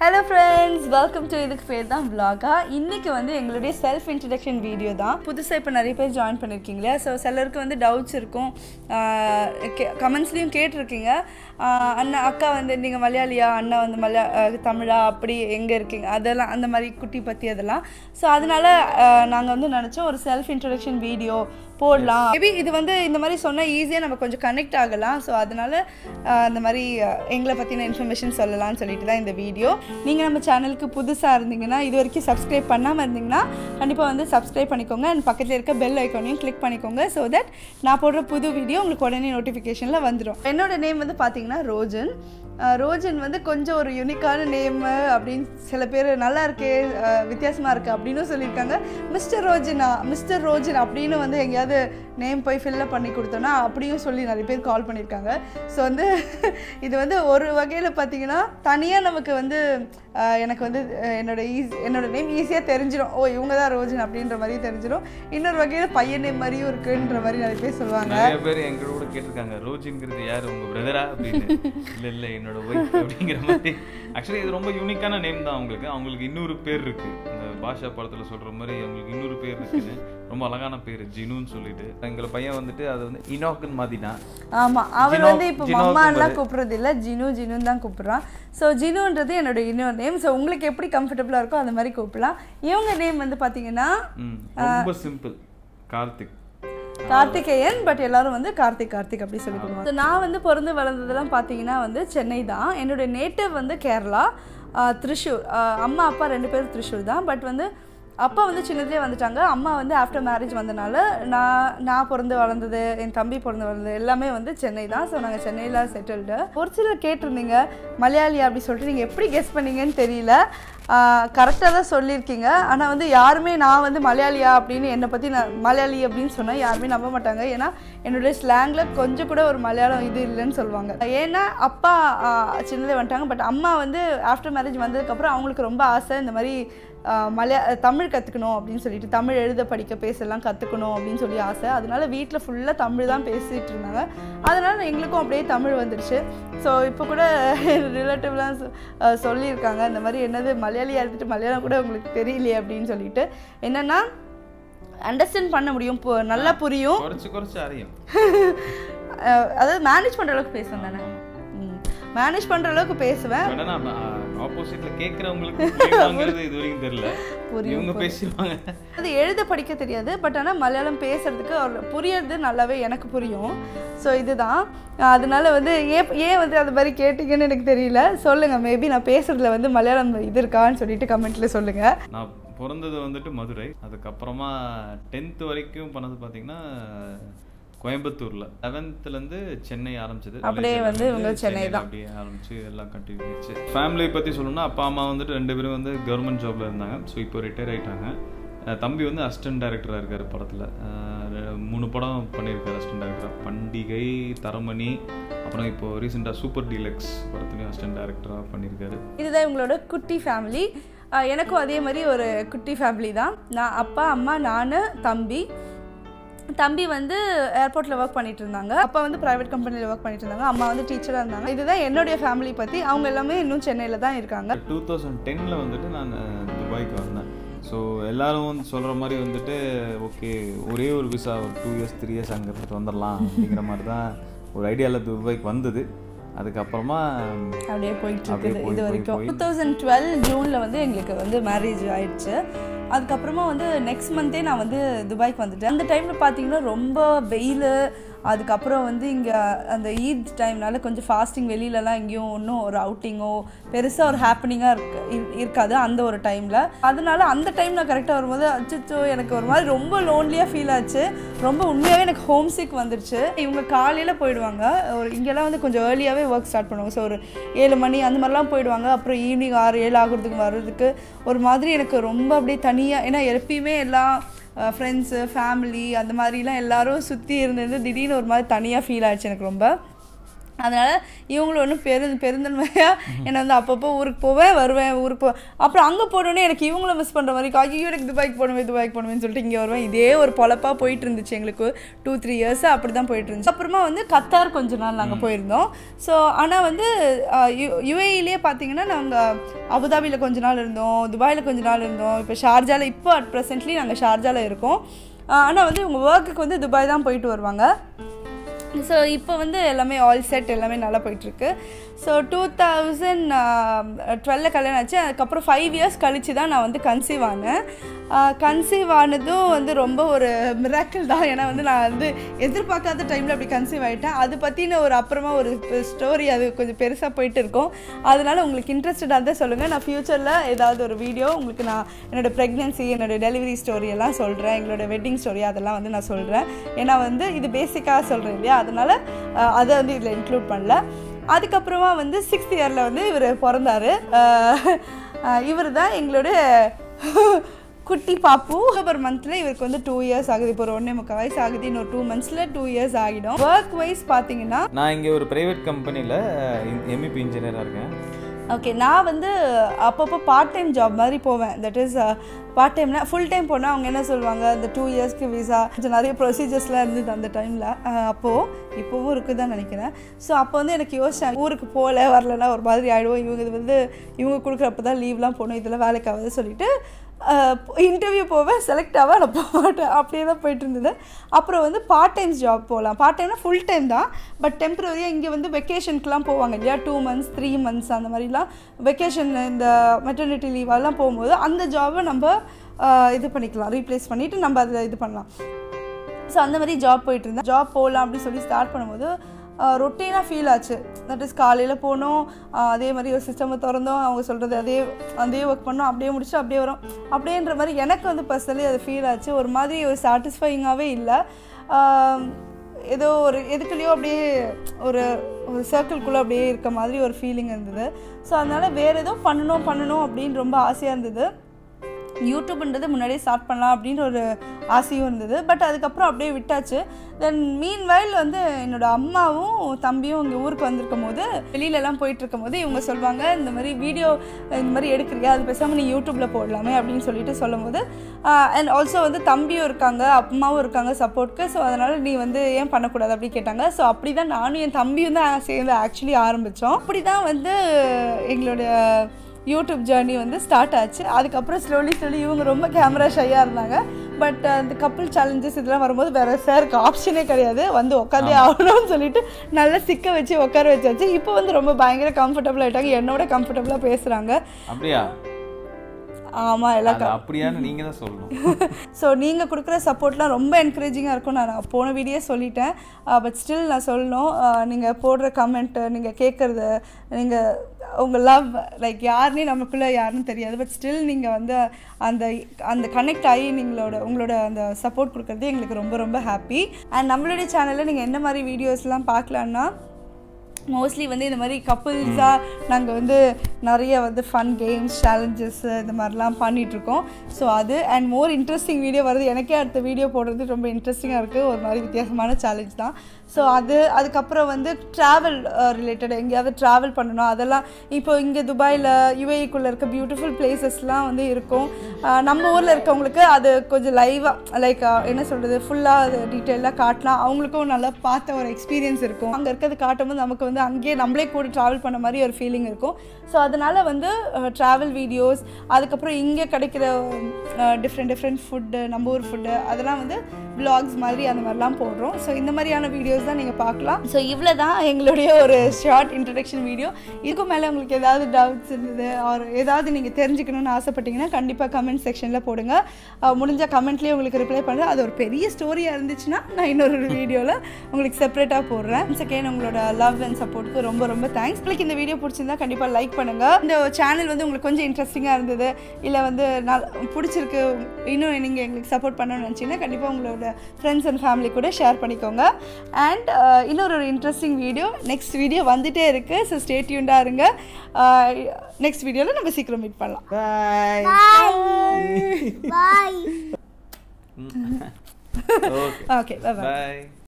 Hello friends welcome to இதுக்கு பேர் தான் vlog-ஆ இன்னைக்கு வந்து எங்களுடைய செல்ஃப் இன்ட்ரடக்ஷன் வீடியோ தான் புதுசாக இப்போ நிறைய பேர் ஜாயின் பண்ணியிருக்கீங்க இல்லையா ஸோ சிலருக்கு வந்து டவுட்ஸ் இருக்கும் கமெண்ட்ஸ்லேயும் கேட்டிருக்கீங்க ஆஹ் அண்ணா அக்கா வந்து நீங்கள் மலையாளியா அண்ணா வந்து மலையா ஆஹ் தமிழா அப்படி எங்கே இருக்கீங்க அதெல்லாம் அந்த மாதிரி குட்டி பற்றி அதெல்லாம் ஸோ அதனால நாங்கள் வந்து நினச்சோம் ஒரு செல்ஃப் இன்ட்ரடக்ஷன் வீடியோ போடலாம் மேபி இது வந்து இந்த மாதிரி சொன்னால் ஈஸியாக நம்ம கொஞ்சம் கனெக்ட் ஆகலாம் ஸோ அதனால ஆஹ் இந்த மாதிரி ஆஹ் எங்களை பற்றின இன்ஃபர்மேஷன் சொல்லலாம்னு சொல்லிட்டு தான் இந்த வீடியோ நீங்கள் நம்ம சேனலுக்கு புதுசாக இருந்தீங்கன்னா இது வரைக்கும் சப்ஸ்கிரைப் பண்ணாமல் இருந்தீங்கன்னா கண்டிப்பாக வந்து சப்ஸ்கிரைப் பண்ணிக்கோங்க அண்ட் பக்கத்தில் இருக்க பெல் ஐக்கானையும் கிளிக் பண்ணிக்கோங்க ஸோ தட் நான் போடுற புது வீடியோ உங்களுக்கு உடனே நோட்டிஃபிகேஷனில் வந்துடும் என்னோட நேம் வந்து பார்த்தீங்கன்னா ரோஜன் அஹ் ரோஜன் வந்து கொஞ்சம் ஒரு யூனிக்கான நேமு அப்படின்னு சில பேர் நல்லா இருக்கே அஹ் வித்தியாசமா இருக்கு அப்படின்னு சொல்லியிருக்காங்க மிஸ்டர் ரோஜனா மிஸ்டர் ரோஜன் அப்படின்னு வந்து எங்கேயாவது நேம் போய் ஃபில்லப் பண்ணி கொடுத்தோன்னா அப்படியும் சொல்லி நிறைய பேர் கால் பண்ணியிருக்காங்க ஸோ வந்து இது வந்து ஒரு வகையில் பார்த்தீங்கன்னா தனியாக நமக்கு வந்து அஹ் எனக்கு வந்து அஹ் என்னோட ஈஸி என்னோட நேம் ஈஸியாக தெரிஞ்சிடும் ஓ இவங்க தான் ரோஜன் அப்படின்ற மாதிரி தெரிஞ்சிடும் இன்னொரு வகையில் பையன் நேம் மாதிரியும் இருக்குன்ற மாதிரி நிறைய பேர் சொல்லுவாங்க நிறைய பேர் எங்க கூட கேட்டிருக்காங்க ரோஜிங்கிறது யாரு உங்க பிரதரா அப்படின்னு இல்ல இல்ல என்னோட ஒய்ஃப் அப்படிங்கிற மாதிரி ஆக்சுவலி இது ரொம்ப யூனிக்கான நேம் தான் அவங்களுக்கு அவங்களுக்கு இன்னொரு பேர் இருக்கு இந்த பாஷா படத்துல சொல்ற மாதிரி அவங்களுக்கு இன்னொரு பேர் இருக்குன்னு ரொம்ப அழகான பேர் ஜினுன்னு சொல்லிட்டு எங்களை பையன் வந்துட்டு அது வந்து இனோக்குன்னு மாத்திட்டான் ஆமா அவர் ஜினோ- வந்து இப்போ ஜினோக்கு மம்மான்லாம் பதில். கூப்பிடுறது இல்ல ஜினு ஜினுன்னு தான் கூப்பிடுறான் ஸோ ஜினுன்றது என்னோட இன்னொரு நேம் ஸோ உங்களுக்கு எப்படி கம்ஃபர்டபுளாக இருக்கோ அந்த மாதிரி கூப்பிடலாம் இவங்க நேம் வந்து பார்த்தீங்கன்னா ம், ரொம்ப சிம்பிள் கார்த்திக் கார்த்திகேயன் பட் எல்லாரும் வந்து கார்த்திக் கார்த்திக் அப்படி சொல்லி கூப்பிடுவாங்க So, நான் வந்து பிறந்து வளர்ந்ததெல்லாம் பார்த்தீங்கன்னா வந்து சென்னை தான் என்னோட நேட்டிவ் வந்து கேரளா ஆஹ் திருஷூர் ஆஹ் அம்மா அப்பா ரெண்டு பேரும் திருஷூர் தான் பட் வந்து அப்பா வந்து சின்னதுலேயே வந்துட்டாங்க அம்மா வந்து ஆஃப்டர் மேரேஜ் வந்தனால நான் நான் பிறந்து வளர்ந்தது என் தம்பி பிறந்து வளர்ந்தது எல்லாமே வந்து சென்னை தான் ஸோ நாங்கள் சென்னையில் செட்டில்டு ஒரு சிலர் கேட்டிருந்தீங்க மலையாளி அப்படி சொல்லிட்டு நீங்கள் எப்படி கெஸ் பண்ணீங்கன்னு தெரியல கரெக்டாக தான் சொல்லியிருக்கீங்க ஆனால் வந்து யாருமே நான் வந்து மலையாளியா அப்படின்னு என்னை பற்றி நான் மலையாளி அப்படின்னு சொன்னால் யாருமே நம்ப மாட்டாங்க ஏன்னா என்னுடைய ஸ்லாங்கில் கொஞ்சம் கூட ஒரு மலையாளம் இது இல்லைன்னு சொல்லுவாங்க ஏன்னா அப்பா சின்னதே வந்துட்டாங்க பட் அம்மா வந்து ஆஃப்டர் மேரேஜ் வந்ததுக்கப்புறம் அவங்களுக்கு ரொம்ப ஆசை இந்த மாதிரி ஆஹ் மலையா தமிழ் கற்றுக்கணும் அப்படின்னு சொல்லிட்டு தமிழ் எழுத படிக்க பேசலாம் கற்றுக்கணும் அப்படின்னு சொல்லி ஆசை அதனால வீட்டில் ஃபுல்லாக தமிழ் தான் பேசிகிட்டு இருந்தாங்க அதனால் எங்களுக்கும் அப்படியே தமிழ் வந்துடுச்சு ஸோ இப்போ கூட ரிலேட்டிவ்லாம் சொல்லியிருக்காங்க இந்த மாதிரி என்னது மலையாளியாக இருந்துட்டு மலையாளம் கூட உங்களுக்கு தெரியலையே அப்படின்னு சொல்லிட்டு என்னென்னா அண்டர்ஸ்டாண்ட் பண்ண முடியும் இப்போ நல்லா புரியும் குறைச்சு குறைச்சு அறியும் அஹ் அதாவது மேனேஜ் பண்ணுற அளவுக்கு பேசுவேன் தானே மேனேஜ் பண்ணுற அளவுக்கு பேசுவேன் பட் ஆனா ஆப்போசிட்ல கேக்குறவங்களுக்கு புரியுமாங்கிறது இது வரைக்கும் தெரியல புரியும், இவங்க பேசிடுவாங்க அது எழுத படிக்க தெரியாது பட் ஆனால் மலையாளம் பேசுறதுக்கு அவர் புரியறது நல்லாவே எனக்கு புரியும் ஸோ இதுதான் அதனால வந்து ஏன் ஏன் வந்து அது மாதிரி கேட்டிங்கன்னு எனக்கு தெரியல சொல்லுங்கள் மேபி நான் பேசுறதுல வந்து மலையாளம் இது இருக்கான்னு சொல்லிட்டு கமெண்ட்டில் சொல்லுங்கள் நான் பிறந்தது வந்துட்டு மதுரை அதுக்கப்புறமா டென்த் வரைக்கும் பண்ணது பார்த்தீங்கன்னா கோயம்புத்தூர்ல லெவன்த்ல இருந்து சென்னை ஆரம்பிச்சது அப்படியே Village வந்து இவங்க இருந்து சென்னை சென்னையில தான். அப்படியே ஆரம்பிச்சு எல்லாம் கண்டினியூ ஆயிடுச்சு ஃபேமிலியை பத்தி சொல்லணும்னா அப்பா அம்மா வந்துட்டு ரெண்டு பேரும் வந்து கவர்மெண்ட் ஜாப்ல இருந்தாங்க ஸோ இப்போ ரிட்டையர் ஆயிட்டாங்க அஹ் தம்பி வந்து அசிஸ்டன்ட் டைரக்டராக இருக்காரு படத்தில் மூணு படம் பண்ணியிருக்காரு அசிஸ்டன்ட் டைரக்டராக பண்டிகை தரமணி அப்புறம் இப்போ ரீசெண்டாக சூப்பர் டீலக்ஸ் படத்துலையும் அசிஸ்டன்ட் டைரக்டராக பண்ணியிருக்காரு இதுதான் இவங்களோட குட்டி ஃபேமிலி எனக்கும் அதே மாதிரி ஒரு குட்டி ஃபேமிலி தான் நான் அப்பா அம்மா நான் தம்பி தம்பி வந்து ஏர்போர்ட்டில் ஒர்க் பண்ணிட்டு இருந்தாங்க அப்பா வந்து ப்ரைவேட் கம்பெனியில் ஒர்க் பண்ணிட்டு இருந்தாங்க அம்மா வந்து டீச்சராக இருந்தாங்க இதுதான் என்னுடைய ஃபேமிலி பற்றி அவங்க எல்லாமே இன்னும் சென்னையில் தான் இருக்காங்க டூ தௌசண்ட் டென்னில் வந்துட்டு நான் துபாய்க்கு வந்தேன் ஸோ எல்லாரும் வந்து சொல்கிற மாதிரி வந்துட்டு ஓகே ஒரே ஒரு விசா ஒரு டூ இயர்ஸ் த்ரீ இயர்ஸ் அங்கே இருந்துட்டு வந்துடலாம் அப்படிங்கிற மாதிரி தான் ஒரு ஐடியாவில் துபாய்க்கு வந்தது அதுக்கப்புறமா அப்படியே போயிட்டு அப்படியே இருக்குது போய், இது போய், வரைக்கும் போய். டூ தௌசண்ட் டுவெல் ஜூனில் வந்து எங்களுக்கு வந்து மேரேஜ் ஆயிடுச்சு அதுக்கப்புறமா வந்து நெக்ஸ்ட் மந்த்தே நான் வந்து துபாய்க்கு வந்துட்டேன் அந்த டைமில் பார்த்தீங்கன்னா ரொம்ப வெயில் அதுக்கப்புறம் வந்து இங்கே அந்த ஈத் டைம்னால கொஞ்சம் ஃபாஸ்டிங் வெளியிலலாம் எங்கேயும் ஒன்றும் ஒரு அவுட்டிங்கோ பெருசாக ஒரு ஹாப்பனிங்காக இருக்க இரு- இருக்காது அந்த ஒரு டைமில் அதனால அந்த டைம் நான் கரெக்டாக வரும்போது அச்சோ எனக்கு ஒரு மாதிரி ரொம்ப லோன்லியாக ஃபீல் ஆச்சு ரொம்ப உண்மையாகவே எனக்கு ஹோம் சிக் வந்துருச்சு இவங்க காலையில் போயிடுவாங்க ஒரு இங்கெல்லாம் வந்து கொஞ்சம் ஏர்லியாகவே ஒர்க் ஸ்டார்ட் பண்ணுவாங்க ஸோ ஒரு ஏழு மணி அந்த மாதிரிலாம் போயிடுவாங்க அப்புறம் ஈவினிங் ஆறு ஏழு ஆகுறதுக்கு வர்றதுக்கு ஒரு மாதிரி எனக்கு ரொம்ப அப்படியே தனியாக ஏன்னா எப்பயுமே எல்லாம் ஃப்ரெண்ட்ஸு ஃபேமிலி அந்த மாதிரிலாம் எல்லாரும் சுற்றி இருந்திருந்து திடீர்னு ஒரு மாதிரி தனியாக ஃபீல் ஆயிடுச்சு எனக்கு ரொம்ப அதனால் இவங்களும் ஒன்றும் பெரு பெருந்தன்மையாக என்னை வந்து அப்பப்போ ஊருக்கு போவேன் வருவேன் ஊருக்கு போவேன் அப்புறம் அங்கே போனோடனே எனக்கு இவங்கள மிஸ் பண்ணுற மாதிரி ஐயோ எனக்கு துபாய்க்கு போகணுமே துபாய்க்கு போகணுமேன்னு சொல்லிட்டு இங்கே வருவேன் இதே ஒரு பொழப்பாக போயிட்டு இருந்துச்சு எங்களுக்கு டூ த்ரீ இயர்ஸாக அப்படி தான் போயிட்டு இருந்துச்சு அப்புறமா வந்து கத்தார் கொஞ்ச நாள் நாங்கள் போயிருந்தோம் ஸோ ஆனால் வந்து யுஏஇலேயே பார்த்தீங்கன்னா நாங்கள் அபுதாபியில் கொஞ்ச நாள் இருந்தோம் துபாயில் கொஞ்ச நாள் இருந்தோம் இப்போ ஷார்ஜாவில் இப்போ அட் ப்ரெசென்ட்லி நாங்கள் ஷார்ஜாவில் இருக்கோம் ஆனால் வந்து இவங்க ஒர்க்குக்கு வந்து துபாய் தான் போயிட்டு வருவாங்க ஸோ இப்போ வந்து எல்லாமே ஆல் செட் எல்லாமே நல்லா போயிட்டுருக்கு ஸோ டூ தௌசண்ட் டுவெல்ல கல்யாணம் ஆச்சு அதுக்கப்புறம் ஃபைவ் இயர்ஸ் கழித்து தான் நான் வந்து கன்சீவ் ஆனேன் கன்சீவ் ஆனதும் வந்து ரொம்ப ஒரு மிராக்கிள் தான் ஏன்னா வந்து நான் வந்து எதிர்பார்க்காத டைமில் அப்படி கன்சீவ் ஆகிட்டேன் அது பற்றின ஒரு அப்புறமா ஒரு ஸ்டோரி அது கொஞ்சம் பெருசாக போயிட்டு இருக்கும் அதனால உங்களுக்கு இன்ட்ரெஸ்டடாக இருந்தால் சொல்லுங்கள் நான் ஃப்யூச்சரில் ஏதாவது ஒரு வீடியோ உங்களுக்கு நான் என்னோடய ப்ரெக்னென்சி என்னோடய டெலிவரி ஸ்டோரி எல்லாம் சொல்கிறேன் எங்களோட வெட்டிங் ஸ்டோரி அதெல்லாம் வந்து நான் சொல்கிறேன் ஏன்னா வந்து இது பேசிக்காக சொல்கிறேன் இல்லையா அதனால் அதை வந்து இதில் இன்க்ளூட் பண்ணல அதுக்கப்புறமா வந்து சிக்ஸ்த் இயரில் வந்து இவர் பிறந்தார் இவர் தான் எங்களுடைய குட்டி பாப்பு அக்டோபர் மந்தில் இவருக்கு வந்து டூ இயர்ஸ் ஆகுது இப்போ ஒரு ஒன்றே முக்கால் வயசு ஆகுது இன்னும் டூ மந்த்ஸில் டூ இயர்ஸ் ஆகிடும் ஒர்க் வைஸ் பார்த்தீங்கன்னா நான் இங்கே ஒரு ப்ரைவேட் கம்பெனியில் எம்இபி இன்ஜினியராக இருக்கேன் ஓகே நான் வந்து அப்பப்போ பார்ட் டைம் ஜாப் மாதிரி போவேன் தட் இஸ் பார்ட் டைம்னா ஃபுல் டைம் போனால் அவங்க என்ன சொல்லுவாங்க இந்த டூ இயர்ஸ்க்கு விசா கொஞ்சம் நிறைய ப்ரொசீஜர்ஸ்லாம் இருந்தது அந்த டைமில் அப்போது இப்போவும் இருக்குதான் நினைக்கிறேன் ஸோ அப்போ வந்து எனக்கு யோசிச்சேன் ஊருக்கு போகல வரலன்னா ஒரு மாதிரி ஆகிடுவோம் இவங்க இது வந்து இவங்க கொடுக்குறப்ப தான் லீவ்லாம் போகணும் இதெல்லாம் வேலைக்கு ஆகுது சொல்லிட்டு இன்டர்வியூ போவேன் செலக்ட் ஆக நான் போக மாட்டேன் அப்படியே தான் போயிட்டு இருந்தது அப்புறம் வந்து பார்ட் டைம் ஜாப் போகலாம் பார்ட் டைம்னா ஃபுல் டைம் தான் பட் டெம்பரரியாக இங்கே வந்து வெக்கேஷனுக்குலாம் போவாங்க இல்லையா டூ மந்த்ஸ் த்ரீ மந்த்ஸ் அந்த மாதிரிலாம் வெக்கேஷன் இந்த மெட்டர்னிட்டி லீவ் அதெல்லாம் போகும்போது அந்த ஜாபை நம்ம இது பண்ணிக்கலாம் ரீப்ளேஸ் பண்ணிவிட்டு நம்ம அதில் இது பண்ணலாம் ஸோ அந்த மாதிரி ஜாப் போயிட்டு இருந்தேன் ஜாப் போகலாம் அப்படின்னு சொல்லி ஸ்டார்ட் பண்ணும்போது ரொட்டீனாக ஃபீல் ஆச்சு தட் இஸ் காலையில் போனோம் அதே மாதிரி ஒரு சிஸ்டமை திறந்தோம் அவங்க சொல்கிறது அதே அதே ஒர்க் பண்ணோம் அப்படியே முடிச்சு அப்படியே வரும் அப்படின்ற மாதிரி எனக்கு வந்து பர்சனலி அது ஃபீல் ஆச்சு ஒரு மாதிரி ஒரு சாட்டிஸ்ஃபையிங்காகவே இல்லை ஏதோ ஒரு எதுக்குள்ளேயோ அப்படியே ஒரு ஒரு சர்க்கிள்குள்ளே அப்படியே இருக்க மாதிரி ஒரு ஃபீலிங் இருந்தது ஸோ அதனால் வேறு ஏதோ பண்ணணும் பண்ணணும் அப்படின்னு ரொம்ப ஆசையாக இருந்தது யூடியூப்ன்றது முன்னாடியே ஸ்டார்ட் பண்ணலாம் அப்படின்ற ஒரு ஆசையும் இருந்தது பட் அதுக்கப்புறம் அப்படியே விட்டாச்சு தென் மீன் வயல் வந்து என்னோடய அம்மாவும் தம்பியும் இங்கே ஊருக்கு வந்திருக்கும் போது வெளியிலலாம் போயிட்டு இருக்கும் போது இவங்க சொல்லுவாங்க இந்த மாதிரி வீடியோ இந்த மாதிரி எடுக்கிறியா அது பேசாமல் நீ யூடியூப்பில் போடலாமே அப்படின்னு சொல்லிட்டு சொல்லும் போது அண்ட் ஆல்சோ வந்து தம்பியும் இருக்காங்க அம்மாவும் இருக்காங்க சப்போர்ட்க்கு ஸோ அதனால் நீ வந்து ஏன் பண்ணக்கூடாது அப்படி கேட்டாங்க ஸோ அப்படி தான் நானும் என் தம்பியும் தான் சேர்ந்து ஆக்சுவலி ஆரம்பித்தோம் அப்படி தான் வந்து எங்களுடைய யூடியூப் ஜேர்னி வந்து ஸ்டார்ட் ஆச்சு அதுக்கப்புறம் ஸ்லோலி ஸ்லோலி இவங்க ரொம்ப கேமரா ஷையாக இருந்தாங்க பட் அந்த கப்புள் சேலஞ்சஸ் இதெல்லாம் வரும்போது வேறு சாருக்கு ஆப்ஷனே கிடையாது வந்து உட்காந்தே ஆகணும்னு சொல்லிட்டு நல்லா சிக்க வச்சு உட்கார வச்சாச்சு இப்போ வந்து ரொம்ப பயங்கர கம்ஃபர்டபுள் ஆகிட்டாங்க என்னோட கம்ஃபர்டபுளாக பேசுகிறாங்க அப்படியா ஆமாம் எல்லாம் அது அப்படியான்னு நீங்கள் தான் சொல்லணும் ஸோ நீங்கள் கொடுக்குற சப்போர்ட்லாம் ரொம்ப என்கரேஜிங்காக இருக்கும் நான் போன வீடியோ சொல்லிட்டேன் பட் ஸ்டில் நான் சொல்லணும் நீங்கள் போடுற கமெண்ட்டு நீங்கள் கேட்குறது நீங்கள் உங்கள் லவ் லைக் யாருனே நமக்குள்ளே யாருன்னு தெரியாது பட் ஸ்டில் நீங்கள் வந்து அந்த அந்த கனெக்ட் ஆகி நீங்களோட உங்களோட அந்த சப்போர்ட் கொடுக்குறது எங்களுக்கு ரொம்ப ரொம்ப ஹாப்பி அண்ட் நம்மளுடைய சேனலில் நீங்கள் என்ன மாதிரி வீடியோஸ்லாம் பார்க்கலான்னா மோஸ்ட்லி வந்து இந்த மாதிரி கப்புள்ஸாக நாங்கள் வந்து நிறைய வந்து ஃபன் கேம்ஸ் சேலஞ்சஸ் இந்த மாதிரிலாம் பண்ணிகிட்ருக்கோம் ஸோ அது அண்ட் மோர் இன்ட்ரெஸ்டிங் வீடியோ வருது எனக்கே அடுத்த வீடியோ போடுறது ரொம்ப இன்ட்ரெஸ்டிங்காக இருக்குது ஒரு மாதிரி வித்தியாசமான சேலஞ்ச் தான் ஸோ அது அதுக்கப்புறம் வந்து ட்ராவல் ரிலேட்டட் எங்கேயாவது ட்ராவல் பண்ணணும் அதெல்லாம் இப்போ இங்கே துபாயில் யுஏஇக்குள்ளே இருக்க பியூட்டிஃபுல் பிளேசஸ்லாம் வந்து இருக்கும் நம்ம ஊரில் இருக்கவங்களுக்கு அது கொஞ்சம் லைவாக லைக் என்ன சொல்கிறது ஃபுல்லாக அது டீட்டெயிலாக காட்டலாம் அவங்களுக்கும் நல்லா பார்த்த ஒரு எக்ஸ்பீரியன்ஸ் இருக்கும் அங்கே இருக்கிறது காட்டும்போது நமக்கு வந்து அங்கேயே நம்மளே கூட ட்ராவல் பண்ண மாதிரி ஒரு ஃபீலிங் இருக்கும் ஸோ அதனால் வந்து ட்ராவல் வீடியோஸ் அதுக்கப்புறம் இங்கே கிடைக்கிற டிஃப்ரெண்ட் டிஃப்ரெண்ட் ஃபுட்டு நம்ம ஊர் ஃபுட்டு அதெல்லாம் வந்து விலாக்ஸ் மாதிரி அந்த மாதிரிலாம் போடுறோம் ஸோ இந்த மாதிரியான வீடியோஸ் தான் நீங்கள் பார்க்கலாம் ஸோ இவ்வளோ தான் எங்களுடைய ஒரு ஷார்ட் இன்ட்ரடக்ஷன் வீடியோ இதுக்கு மேலே உங்களுக்கு ஏதாவது டவுட்ஸ் இருந்தது ஆர் ஏதாவது நீங்கள் தெரிஞ்சுக்கணும்னு ஆசைப்பட்டீங்கன்னா கண்டிப்பாக கமெண்ட் செக்ஷனில் போடுங்க முடிஞ்ச கமெண்ட்லேயே உங்களுக்கு ரிப்ளை பண்ணுறேன் அது ஒரு பெரிய ஸ்டோரியாக இருந்துச்சுன்னா நான் இன்னொரு வீடியோவில் உங்களுக்கு செப்பரேட்டாக போடுறேன் செகண்ட் உங்களோட லவ் அண்ட் சப்போர்ட்டுக்கு ரொம்ப ரொம்ப தேங்க்ஸ் உங்களுக்கு இந்த வீடியோ பிடிச்சிருந்தா கண்டிப்பாக லைக் பண்ணுங்கள் இந்த சேனல் வந்து உங்களுக்கு கொஞ்சம் இன்ட்ரெஸ்டிங்காக இருந்தது இல்லை வந்து நல் பிடிச்சிருக்கு இன்னும் நீங்கள் எங்களுக்கு சப்போர்ட் பண்ணணும்னு நினச்சிங்கன்னா கண்டிப்பாக உங்களோட ஃப்ரெண்ட்ஸ் அண்ட் ஃபேமிலி கூட ஷேர் பண்ணிக்கோங்க அண்ட் இன்னொரு ஒரு இன்ட்ரெஸ்டிங் வீடியோ நெக்ஸ்ட் வீடியோ வந்துகிட்டே இருக்குது ஸோ ஸ்டேட்யூண்டாக இருங்க நெக்ஸ்ட் வீடியோவில் நம்ம சீக்கிரம் மீட் பண்ணலாம் bye Bye. Okay okay bye பாய்